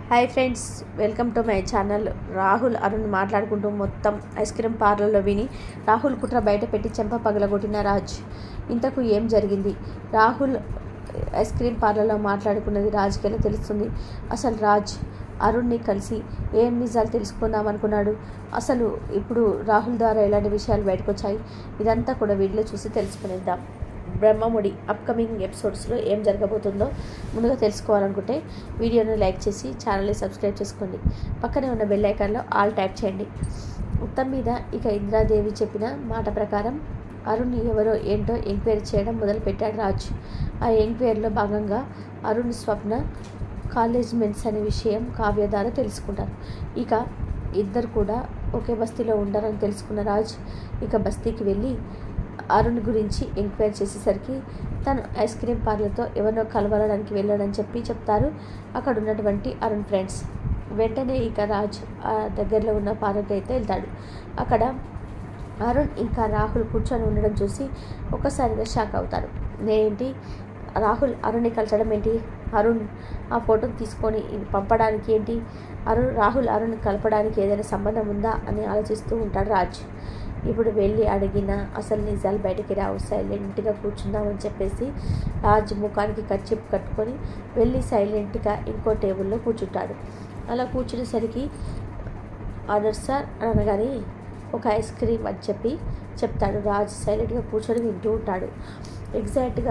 hi friends welcome to my channel Rahul Arun మాట్లాడుకుంటూ మొత్తం ice cream పార్లర్లో విని రాహుల్ కుట్ర బయట పెట్టి చెంప పగలగొట్టిన రాజ్ ఇంతకు ఏం జరిగింది రాహుల్ ఐస్ క్రీమ్ పార్లర్లో మాట్లాడుకున్నది రాజ్కి ఎలా తెలుస్తుంది అసలు రాజ్ అరుణ్ని కలిసి ఏం నిజాలు తెలుసుకుందాం అనుకున్నాడు అసలు ఇప్పుడు రాహుల్ ద్వారా ఎలాంటి విషయాలు బయటకు వచ్చాయి ఇదంతా కూడా వీడియో చూసి తెలుసుకునేద్దాం బ్రహ్మముడి అప్కమింగ్ ఎపిసోడ్స్లో ఏం జరగబోతుందో ముందుగా తెలుసుకోవాలనుకుంటే వీడియోని లైక్ చేసి ఛానల్ని సబ్స్క్రైబ్ చేసుకోండి పక్కనే ఉన్న బెల్ ఐకాన్లో ఆల్ ట్యాప్ చేయండి మొత్తం మీద ఇక ఇంద్రాదేవి చెప్పిన మాట ప్రకారం అరుణ్ ఎవరో ఏంటో ఎంక్వైరీ చేయడం మొదలుపెట్టాడు రాజ్ ఆ ఎంక్వైరీలో భాగంగా అరుణ్ స్వప్న కాలేజ్ మెన్స్ అనే విషయం కావ్య ద్వారా తెలుసుకుంటారు ఇక ఇద్దరు కూడా ఒకే బస్తీలో ఉండాలని తెలుసుకున్న రాజ్ ఇక బస్తీకి వెళ్ళి అరుణ్ గురించి ఎంక్వైరీ చేసేసరికి తను ఐస్ క్రీమ్ పార్లర్తో ఎవరినో కలవడానికి వెళ్ళాడని చెప్పి చెప్తారు అక్కడ ఉన్నటువంటి అరుణ్ ఫ్రెండ్స్ వెంటనే ఇక రాజ్ ఆ దగ్గరలో ఉన్న పార్లర్కి అయితే వెళ్తాడు అక్కడ అరుణ్ ఇంకా రాహుల్ కూర్చొని ఉండడం చూసి ఒక్కసారిగా షాక్ అవుతారు నేనేంటి రాహుల్ అరుణ్ని కలచడం ఏంటి అరుణ్ ఆ ఫోటోని తీసుకొని ఇది పంపడానికి ఏంటి అరుణ్ రాహుల్ అరుణ్ కలపడానికి ఏదైనా సంబంధం ఉందా అని ఆలోచిస్తూ ఉంటాడు రాజ్ ఇప్పుడు వెళ్ళి అడిగిన అసలు నిజాలు బయటికి రావు సైలెంట్గా కూర్చుందామని చెప్పేసి రాజ్ ముఖానికి కచ్చిప్ కట్టుకొని వెళ్ళి సైలెంట్గా ఇంకో టేబుల్లో కూర్చుంటాడు అలా కూర్చునేసరికి ఆర్డర్ సార్ అనగానే ఒక ఐస్ క్రీమ్ అని చెప్పి చెప్తాడు రాజ్ సైలెంట్గా కూర్చొని వింటూ ఉంటాడు ఎగ్జాక్ట్గా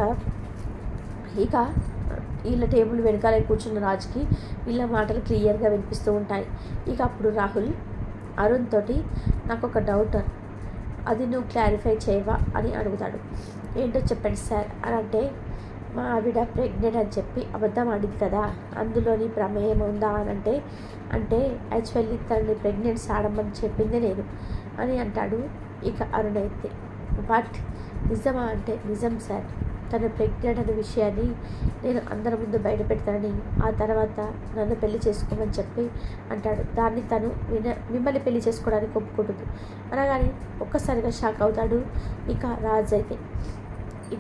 ఇక వీళ్ళ టేబుల్ వెనకాల కూర్చున్న రాజుకి వీళ్ళ మాటలు క్లియర్గా వినిపిస్తూ ఉంటాయి ఇక అప్పుడు రాహుల్ అరుణ్ తోటి నాకు ఒక డౌట్ అది నువ్వు క్లారిఫై చేయవా అని అడుగుతాడు ఏంటో చెప్పండి సార్ అని అంటే మా ఆవిడ ప్రెగ్నెంట్ అని చెప్పి అబద్ధం ఆడింది కదా అందులోని ప్రమేయం ఉందా అని అంటే అంటే యాక్చువల్లీ తనని ప్రెగ్నెన్సీ ఆడమని చెప్పింది నేను అని అంటాడు ఇక అరుణ్ అయితే బట్ నిజమా అంటే నిజం సార్ తను ప్రెగ్నెంట్ అనే విషయాన్ని నేను అందరి ముందు బయట పెడతానని ఆ తర్వాత నన్ను పెళ్లి చేసుకోమని చెప్పి అంటాడు దాన్ని తను విన మిమ్మల్ని పెళ్లి చేసుకోవడానికి ఒప్పుకుంటుంది అనగానే ఒక్కసారిగా షాక్ అవుతాడు ఇక రాజ్ అయితే ఇక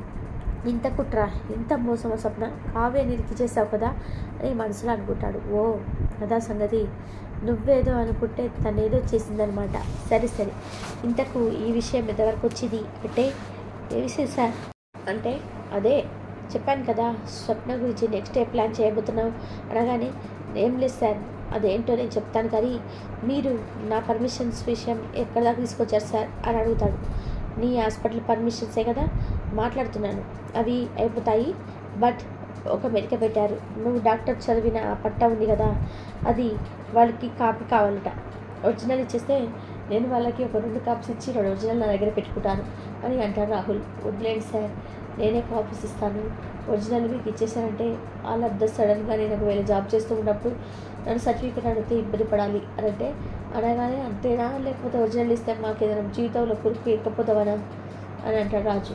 ఇంత కుట్ర ఇంత మోసం స్వప్న కావ్య నిరికి చేసావు కదా అని మనసులో అనుకుంటాడు ఓ అదా సంగతి నువ్వేదో అనుకుంటే తనేదో చేసిందనమాట సరే సరే ఇంతకు ఈ విషయం ఎంతవరకు వచ్చింది అంటే ఏ విషయం సార్ అంటే అదే చెప్పాను కదా స్వప్న గురించి నెక్స్ట్ ఏ ప్లాన్ చేయబోతున్నావు అనగానే ఏం లేదు సార్ అదేంటో నేను చెప్తాను కానీ మీరు నా పర్మిషన్స్ విషయం ఎక్కడ దాకా తీసుకొచ్చారు సార్ అని అడుగుతాడు నీ హాస్పిటల్ పర్మిషన్సే కదా మాట్లాడుతున్నాను అవి అయిపోతాయి బట్ ఒక మెడిక పెట్టారు నువ్వు డాక్టర్ చదివిన ఆ పట్టా ఉంది కదా అది వాళ్ళకి కాపీ కావాలట ఒరిజినల్ ఇచ్చేస్తే నేను వాళ్ళకి ఒక రెండు కాప్స్ ఇచ్చి రెండు ఒరిజినల్ నా దగ్గర పెట్టుకుంటాను అని అంటాడు రాహుల్ వదిలేండి సార్ నేనే కాపీస్ ఇస్తాను ఒరిజినల్ మీకు ఇచ్చేసానంటే వాళ్ళ అద్దరు సడన్గా నేను ఒకవేళ జాబ్ చేస్తూ ఉన్నప్పుడు నన్ను సర్టిఫికేట్ అడిగితే ఇబ్బంది పడాలి అని అంటే అనగానే అంతేనా లేకపోతే ఒరిజినల్ ఇస్తే మాకు ఏదైనా జీవితంలో కురుకు ఇకపోతావనా అని అంటాడు రాజు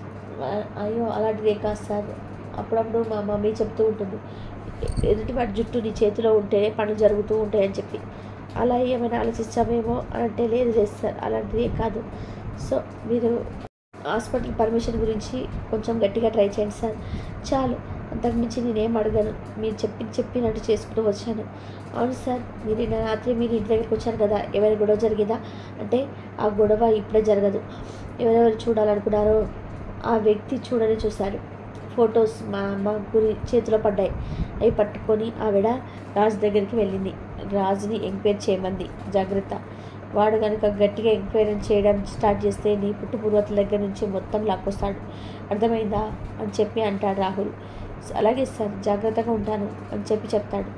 అయ్యో అలాంటిది ఏం కాదు సార్ అప్పుడప్పుడు మా మమ్మీ చెప్తూ ఉంటుంది ఎదుటి వాడి జుట్టు నీ చేతిలో ఉంటేనే పనులు జరుగుతూ ఉంటాయని చెప్పి అలా ఏమైనా ఆలోచించామేమో అని అంటే లేదు లేదు సార్ అలాంటిది ఏం కాదు సో మీరు హాస్పిటల్ పర్మిషన్ గురించి కొంచెం గట్టిగా ట్రై చేయండి సార్ చాలు అంతకుమించి నేనేం అడగను మీరు చెప్పి చెప్పినట్టు చేసుకుంటూ వచ్చాను అవును సార్ మీరు నిన్న రాత్రి మీరు ఇంటి దగ్గరికి వచ్చారు కదా ఎవరి గొడవ జరిగిందా అంటే ఆ గొడవ ఇప్పుడే జరగదు ఎవరెవరు చూడాలనుకున్నారో ఆ వ్యక్తి చూడని చూశాడు ఫొటోస్ మా అమ్మ గురి చేతిలో పడ్డాయి అవి పట్టుకొని ఆవిడ రాజు దగ్గరికి వెళ్ళింది రాజుని ఎంక్వైరీ చేయమంది జాగ్రత్త వాడు కనుక గట్టిగా ఎంక్వైరీ చేయడం స్టార్ట్ చేస్తే నీ పుట్టు పూర్వతల దగ్గర నుంచి మొత్తం లాక్కొస్తాడు అర్థమైందా అని చెప్పి అంటాడు రాహుల్ అలాగే సార్ జాగ్రత్తగా ఉంటాను అని చెప్పి చెప్తాడు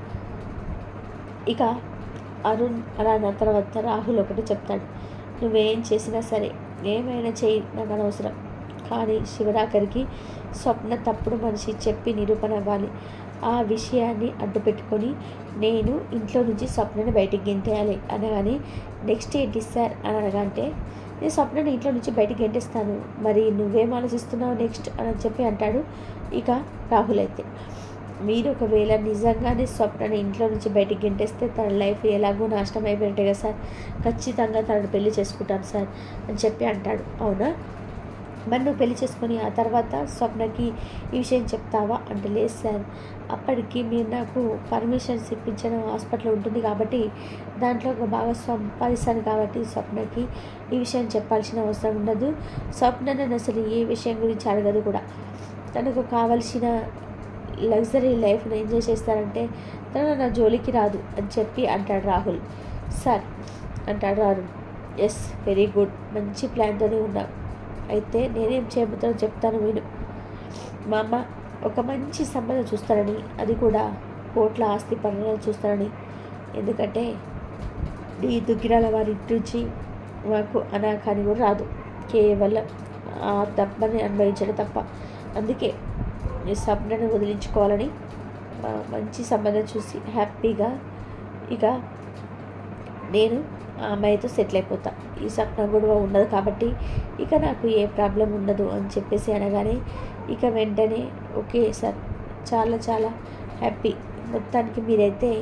ఇక అరుణ్ అలా అన్న తర్వాత రాహుల్ ఒకటి చెప్తాడు నువ్వేం చేసినా సరే ఏమైనా చేయి నాకు అనవసరం కానీ శివరాకరికి స్వప్న తప్పుడు మనిషి చెప్పి నిరూపణ అవ్వాలి ఆ విషయాన్ని అడ్డు పెట్టుకొని నేను ఇంట్లో నుంచి స్వప్నని బయటికి గెంతేయాలి అనగానే నెక్స్ట్ ఏంటి సార్ అని అనగాంటే నేను స్వప్నని ఇంట్లో నుంచి బయటికి గెంటేస్తాను మరి నువ్వేం ఆలోచిస్తున్నావు నెక్స్ట్ అని చెప్పి అంటాడు ఇక రాహుల్ అయితే మీరు ఒకవేళ నిజంగానే స్వప్నని ఇంట్లో నుంచి బయటికి గెంటేస్తే తన లైఫ్ ఎలాగో నాశనం అయిపోయినట్టే కదా సార్ ఖచ్చితంగా తనను పెళ్లి చేసుకుంటాను సార్ అని చెప్పి అంటాడు అవునా మరి నువ్వు పెళ్లి చేసుకొని ఆ తర్వాత స్వప్నకి ఈ విషయం చెప్తావా అంటే లేదు సార్ అప్పటికి మీరు నాకు పర్మిషన్స్ ఇప్పించడం హాస్పిటల్ ఉంటుంది కాబట్టి దాంట్లో ఒక బాగా సంపాదిస్తాను కాబట్టి స్వప్నకి ఈ విషయం చెప్పాల్సిన అవసరం ఉండదు స్వప్న నన్ను అసలు ఏ విషయం గురించి అడగదు కూడా తనకు కావలసిన లగ్జరీ లైఫ్ను ఎంజాయ్ చేస్తారంటే తను నా జోలికి రాదు అని చెప్పి అంటాడు రాహుల్ సార్ అంటాడు రాహుల్ ఎస్ వెరీ గుడ్ మంచి ప్లాన్తోనే ఉన్నాం అయితే నేనేం చేయబోతానో చెప్తాను విను మా అమ్మ ఒక మంచి సంబంధం చూస్తానని అది కూడా కోట్ల ఆస్తి పనులను చూస్తానని ఎందుకంటే ఈ దుగ్గిరాల వారి ఇంటి నుంచి మాకు అనాకాని కూడా రాదు కేవలం ఆ తప్పని అనుభవించడం తప్ప అందుకే ఈ సప్నను వదిలించుకోవాలని ఆ, మంచి సంబంధం చూసి హ్యాపీగా ఇక నేను ఆ అమ్మాయితో సెటిల్ అయిపోతా ఈ సప్న గొడవ ఉండదు కాబట్టి ఇక నాకు ఏ ప్రాబ్లం ఉండదు అని చెప్పేసి అనగానే ఇక వెంటనే ఓకే సార్ చాలా చాలా హ్యాపీ మొత్తానికి మీరైతే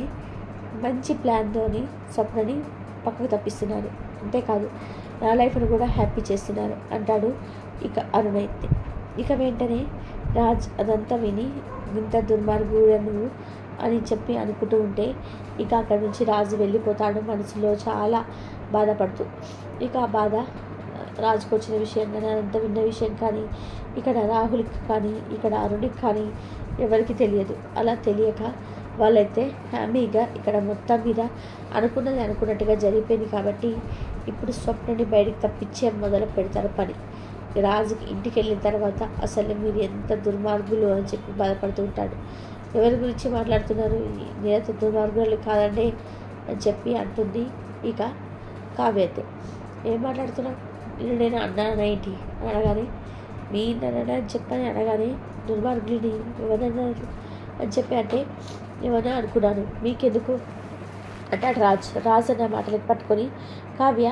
మంచి ప్లాన్తోని స్వప్నని పక్కకు తప్పిస్తున్నారు అంతేకాదు నా లైఫ్ను కూడా హ్యాపీ చేస్తున్నారు అంటాడు ఇక అరుణ్ అయితే ఇక వెంటనే రాజ్ అదంతా విని ఇంత దుర్మార్గుడు నువ్వు అని చెప్పి అనుకుంటూ ఉంటే ఇక అక్కడి నుంచి రాజు వెళ్ళిపోతాడు మనసులో చాలా బాధపడుతూ ఇక ఆ బాధ రాజుకు వచ్చిన విషయం కానీ అదంతా విన్న విషయం కానీ ఇక్కడ రాహుల్కి కానీ ఇక్కడ అరుణ్కి కానీ ఎవరికి తెలియదు అలా తెలియక వాళ్ళైతే హ్యాపీగా ఇక్కడ మొత్తం మీద అనుకున్నది అనుకున్నట్టుగా జరిగిపోయింది కాబట్టి ఇప్పుడు స్వప్నని బయటికి తప్పించే మొదలు పెడతారు పని రాజుకి ఇంటికి వెళ్ళిన తర్వాత అసలు మీరు ఎంత దుర్మార్గులు అని చెప్పి బాధపడుతూ ఉంటాడు ఎవరి గురించి మాట్లాడుతున్నారు నేనైతే దుర్మార్గులు కాదండి అని చెప్పి అంటుంది ఇక కావ్య అయితే ఏం మాట్లాడుతున్నావు నేను నేను అన్నాను ఏంటి అని అనగానే మీ నన్న అని చెప్పని అనగానే దుర్మార్గుడిని ఎవరన్నారు అని చెప్పి అంటే ఏమన్నా అనుకున్నాను మీకెందుకు అంటాడు రాజ్ రాజ్ అన్న మాటలకు పట్టుకొని కావ్య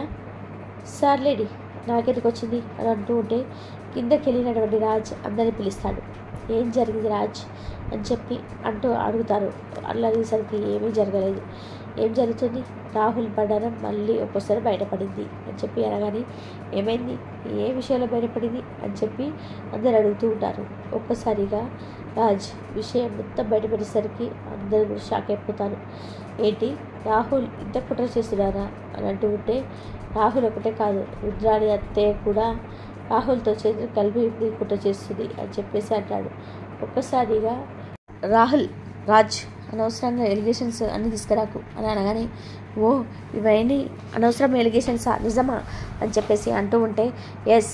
సార్లేడి నాకెందుకు వచ్చింది అని అంటూ ఉంటే కిందకి వెళ్ళినటువంటి రాజ్ అందరిని పిలుస్తాడు ఏం జరిగింది రాజ్ అని చెప్పి అంటూ అడుగుతారు అలా అడిగేసరికి ఏమీ జరగలేదు ఏం జరుగుతుంది రాహుల్ బండారం మళ్ళీ ఒక్కోసారి బయటపడింది అని చెప్పి అనగానే ఏమైంది ఏ విషయంలో బయటపడింది అని చెప్పి అందరు అడుగుతూ ఉంటారు ఒక్కసారిగా రాజ్ విషయం మొత్తం బయటపడేసరికి అందరూ కూడా షాక్ అయిపోతారు ఏంటి రాహుల్ ఇంత కుట్ర చేస్తున్నారా అని అంటూ ఉంటే రాహుల్ ఒకటే కాదు రుద్రాణి అత్తయ్య కూడా రాహుల్తో చేతులు కలిపి ఇప్పుడు కుట్ర చేస్తుంది అని చెప్పేసి అంటాడు ఒక్కసారిగా రాహుల్ రాజ్ అనవసరంగా ఎలిగేషన్స్ అన్ని తీసుకురాకు అని అనగానే ఓ ఇవన్నీ అనవసరమైన ఎలిగేషన్సా నిజమా అని చెప్పేసి అంటూ ఉంటే ఎస్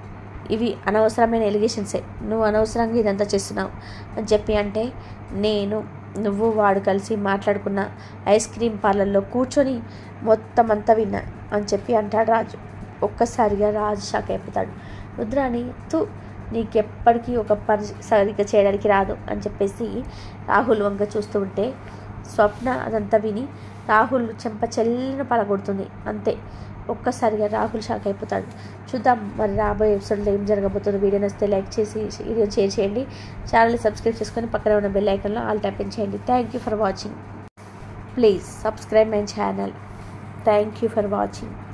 ఇవి అనవసరమైన ఎలిగేషన్సే నువ్వు అనవసరంగా ఇదంతా చేస్తున్నావు అని చెప్పి అంటే నేను నువ్వు వాడు కలిసి మాట్లాడుకున్న ఐస్ క్రీమ్ పార్లర్లో కూర్చొని మొత్తం అంతా విన్నా అని చెప్పి అంటాడు రాజు ఒక్కసారిగా రాజు షాక్ అయిపోతాడు రుద్రాని తూ నీకెప్పటికీ ఒక పని సరిగ్గా చేయడానికి రాదు అని చెప్పేసి రాహుల్ వంక చూస్తూ ఉంటే స్వప్న అదంతా విని రాహుల్ చెంప చెల్లిన పడగొడుతుంది అంతే ఒక్కసారిగా రాహుల్ షాక్ అయిపోతాడు చూద్దాం మరి రాబోయే ఎపిసోడ్లో ఏం జరగబోతుందో వీడియో నచ్చితే లైక్ చేసి వీడియో షేర్ చేయండి ఛానల్ని సబ్స్క్రైబ్ చేసుకొని పక్కన ఉన్న బెల్ ఐకన్లో ఆల్ ట్యాప్ చేయండి thank you for watching please subscribe my channel thank you for watching